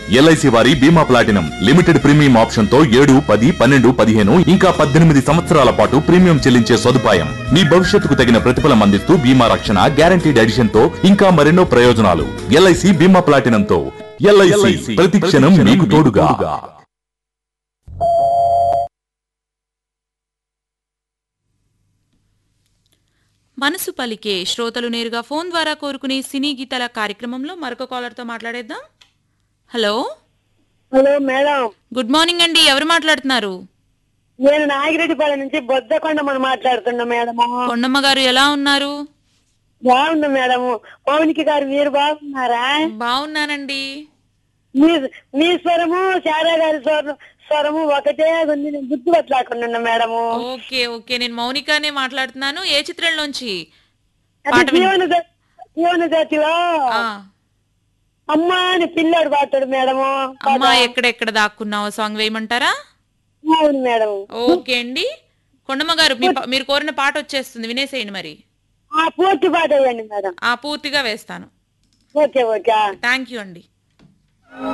LIC వారి బీమా platinum limited premium option తో ఏడు పది పన్నెండు పదిహేను ఇంకా పద్దెనిమిది సంవత్సరాల పాటు ప్రీమియం చెల్లించే సదుపాయం మీ భవిష్యత్తుకు తగిన ప్రతిఫలం అందిస్తూ బీమా రక్షణ గ్యారంటీడ్ ఎడిషన్ తో ఇంకా మరెన్నో ప్రయోజనాలు ఎల్ఐసి బీమా ప్లాటినం తో ఎల్ఐసి ప్రతి క్షణం మీకు తోడుగా మనసు పలికే శ్రోతలు నేరుగా ఫోన్ ద్వారా కోరుకునే సినీ గీతాల కార్యక్రమంలో మరొక కాలర్తో మాట్లాడేద్దాం hello hello madam good morning అండి ఎవరు మాట్లాడుతున్నారు నేను నాగిరెడ్డిపాలెం నుంచి బొద్దకొండమని మాట్లాడుతున్నా మేడము కొండమ్మ గారు ఎలా ఉన్నారు బాగుంది మేడము పవనికి గారు మీరు బాగున్నారా బాగున్నానండి మీ మీ స్వరము శారా గారి స్వరం స్వరము ఒకటే ఉంది నేను గుర్తుపట్టలేకుండా మేడము ఓకే ఓకే నేను మౌనికానే మాట్లాడుతున్నాను ఏ చిత్రంలోంచి అది పాట విన్- జీవన జా- జీవన జాతిలో ఆ, అమ్మా అని పిల్లాడు పాతాడు మేడము అమ్మా ఎక్కడెక్కడ దాక్కున్నావు సాంగ్ వేయమంటారా అవును మేడం ఓకే అండి కొండమ్మ గారు మీ పా- మీరు కోరిన పాట వచ్చేస్తుంది వినేసేయండి మరి ఆ పూర్తి పాట వేయండి మేడం ఆ పూర్తిగా వేస్తాను ఓకే ఓకే థ్యాంక్ యూ అండి